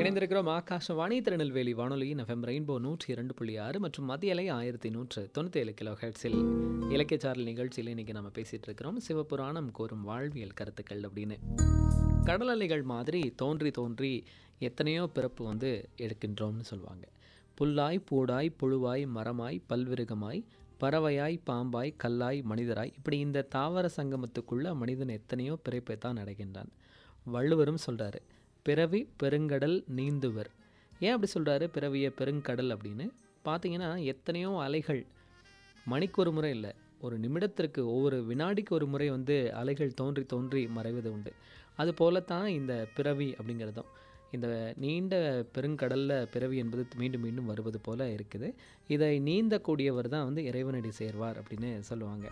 இணைந்திருக்கிறோம் ஆகாஷவாணி திருநெல்வேலி வானொலியின் FM rainbow நூற்றி இரண்டு புள்ளி ஆறு மற்றும் மத்திய அலை ஆயிரத்தி நூற்று தொண்ணூற்றி ஏழு கிலோ ஹெட்ஸில் இலக்கியச்சாரல் நிகழ்ச்சியில் இன்றைக்கி நம்ம பேசிகிட்டு இருக்கிறோம் சிவபுராணம் கோரும் வாழ்வியல் கருத்துக்கள் அப்படின்னு கடல் அலைகள் மாதிரி தோன்றி தோன்றி எத்தனையோ பிறப்பு வந்து எடுக்கின்றோம்னு சொல்லுவாங்க புல்லாய் பூடாய் புழுவாய் மரமாய் பல்விருகமாய் பறவையாய் பாம்பாய் கல்லாய் மனிதராய் இப்படி இந்த தாவர சங்கமத்துக்குள்ள மனிதன் எத்தனையோ பிறப்பை தான் அடைகின்றான் வள்ளுவரும் சொல்கிறாரு பிறவி பெருங்கடல் நீந்துவர் ஏன் அப்படி சொல்கிறாரு பிறவிய பெருங்கடல் அப்படின்னு பார்த்தீங்கன்னா எத்தனையோ அலைகள் மணிக்கு ஒரு முறை இல்லை ஒரு நிமிடத்திற்கு ஒவ்வொரு வினாடிக்கு ஒரு முறை வந்து அலைகள் தோன்றி தோன்றி மறைவது உண்டு அது போலத்தான் இந்த பிறவி அப்படிங்கிறதும் இந்த நீண்ட பெருங்கடலில் பிறவி என்பது மீண்டும் மீண்டும் வருவது போல இருக்குது இதை நீந்தக்கூடியவர் தான் வந்து இறைவனடி சேர்வார் அப்படின்னு சொல்லுவாங்க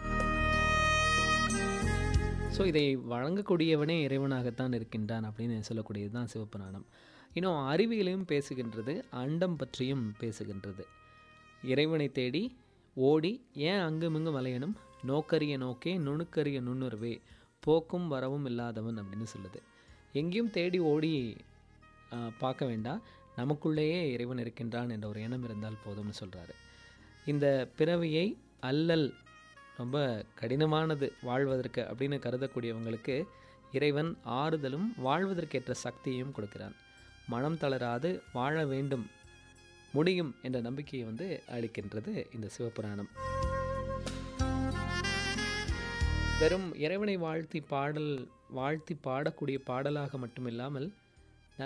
ஸோ இதை வழங்கக்கூடியவனே இறைவனாகத்தான் இருக்கின்றான் அப்படின்னு சொல்லக்கூடியது தான் சிவபுராணம் இன்னும் அறிவியலையும் பேசுகின்றது அண்டம் பற்றியும் பேசுகின்றது இறைவனை தேடி ஓடி ஏன் அங்குமிங்கும் அலையணும் நோக்கரிய நோக்கே நுணுக்கரிய நுண்ணுறவே போக்கும் வரவும் இல்லாதவன் அப்படின்னு சொல்லுது எங்கேயும் தேடி ஓடி ஆ, பார்க்க வேண்டாம் நமக்குள்ளேயே இறைவன் இருக்கின்றான் என்ற ஒரு எண்ணம் இருந்தால் போதும்னு சொல்கிறாரு இந்த பிறவியை அல்லல் ரொம்ப கடினமானது வாழ்வதற்கு அப்படின்னு கருதக்கூடியவங்களுக்கு இறைவன் ஆறுதலும் வாழ்வதற்கேற்ற சக்தியையும் கொடுக்கிறான் மனம் தளராது வாழ வேண்டும் முடியும் என்ற நம்பிக்கையை வந்து அளிக்கின்றது இந்த சிவபுராணம் வெறும் இறைவனை வாழ்த்தி பாடல் வாழ்த்தி பாடக்கூடிய பாடலாக மட்டுமில்லாமல்